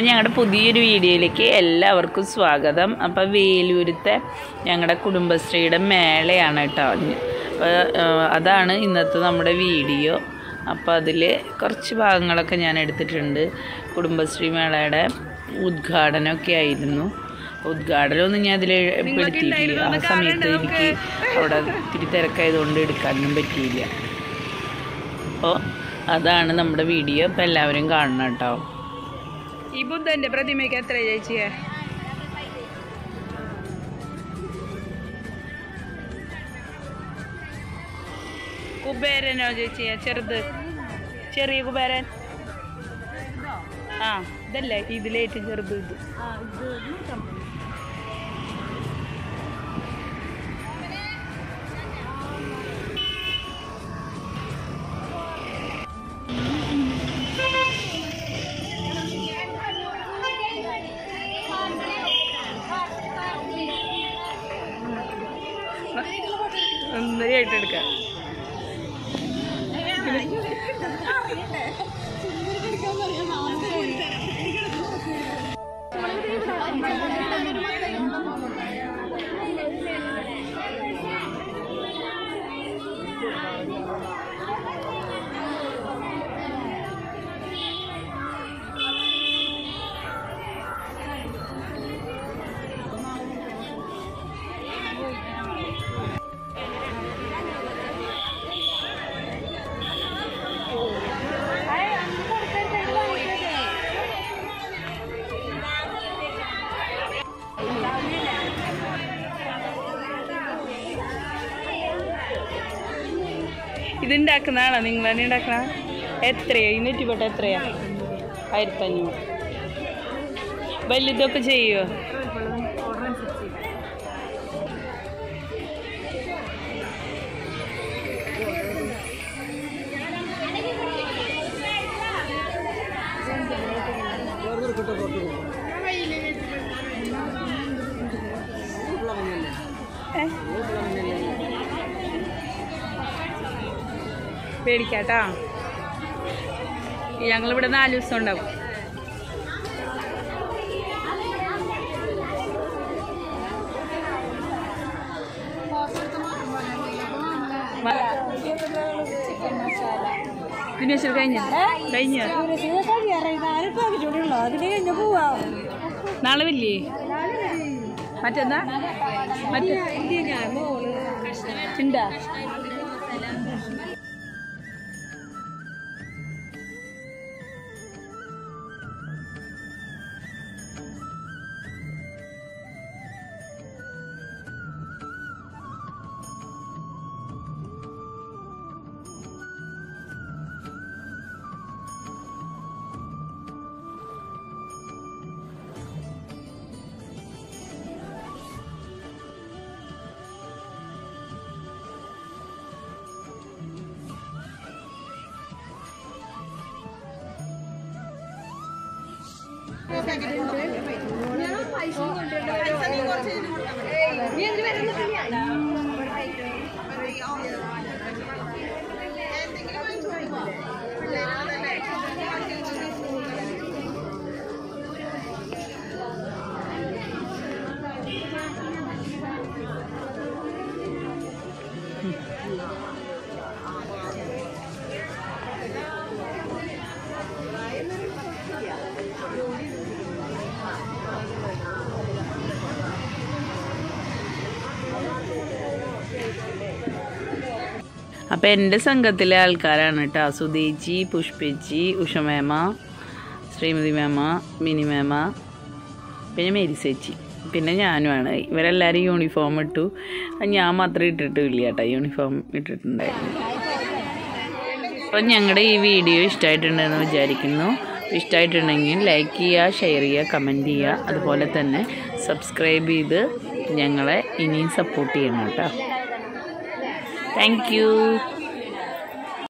അപ്പം ഞങ്ങളുടെ പുതിയൊരു വീഡിയോയിലേക്ക് എല്ലാവർക്കും സ്വാഗതം അപ്പം വേലൂരത്തെ ഞങ്ങളുടെ കുടുംബശ്രീയുടെ മേളയാണ് കേട്ടോ അപ്പോൾ അതാണ് ഇന്നത്തെ നമ്മുടെ വീഡിയോ അപ്പോൾ അതിൽ കുറച്ച് ഭാഗങ്ങളൊക്കെ ഞാൻ എടുത്തിട്ടുണ്ട് കുടുംബശ്രീ മേളയുടെ ഉദ്ഘാടനമൊക്കെ ആയിരുന്നു ഉദ്ഘാടനമൊന്നും ഞാൻ അതിൽ പെടുത്തിയിട്ടില്ല ആ സമയത്ത് എനിക്ക് അവിടെ ഇത്തിരി തിരക്കായതുകൊണ്ട് എടുക്കാനൊന്നും പറ്റിയില്ല അപ്പോൾ അതാണ് നമ്മുടെ വീഡിയോ അപ്പോൾ എല്ലാവരും കാണണം കേട്ടോ ഈ ബുദ്ധന്റെ പ്രതിമയ്ക്ക് എത്ര ചേച്ചിയെ കുബേരനോ ചേച്ചിയെ ചെറുത് ചെറിയ കുബേരൻ ആ ഇതല്ലേ ഇതിലേറ്റവും ചെറുത് ഇത് ഒന്നരയായിട്ട് എടുക്കാം ഇതുണ്ടാക്കുന്നതാണോ നിങ്ങൾ തന്നെ ഉണ്ടാക്കണ എത്രയാ ഈ നെറ്റിപ്പട്ട എത്രയാ ആയിരത്തഞ്ഞൂറ് വലുതൊക്കെ ചെയ്യുമോ പേടിക്കാട്ടാ ഞങ്ങളിവിടെ നാല് ദിവസം ഉണ്ടാവും ദിനേശ്വർ കഴിഞ്ഞ കഴിഞ്ഞ നാളെ വല്ലേ മറ്റെന്താ മറ്റേ ഉണ്ടാ അപ്പം എൻ്റെ സംഘത്തിലെ ആൾക്കാരാണ് കേട്ടോ സുധേച്ചി പുഷ്പേച്ചി ഉഷമേമ ശ്രീമതി മേമ മിനി മേമ പിന്നെ മേരി ചേച്ചി പിന്നെ ഞാനുമാണ് ഇവരെല്ലാവരും യൂണിഫോം ഇട്ടു അത് ഞാൻ മാത്രമേ ഇട്ടിട്ടില്ല കേട്ടോ യൂണിഫോം ഇട്ടിട്ടുണ്ടായിരുന്നു അപ്പം ഞങ്ങളുടെ ഈ വീഡിയോ ഇഷ്ടമായിട്ടുണ്ടെന്ന് വിചാരിക്കുന്നു ഇഷ്ടമായിട്ടുണ്ടെങ്കിൽ ലൈക്ക് ചെയ്യുക ഷെയർ ചെയ്യുക കമൻറ്റ് ചെയ്യുക അതുപോലെ തന്നെ സബ്സ്ക്രൈബ് ചെയ്ത് ഞങ്ങളെ ഇനിയും സപ്പോർട്ട് ചെയ്യണം കേട്ടോ താങ്ക് യു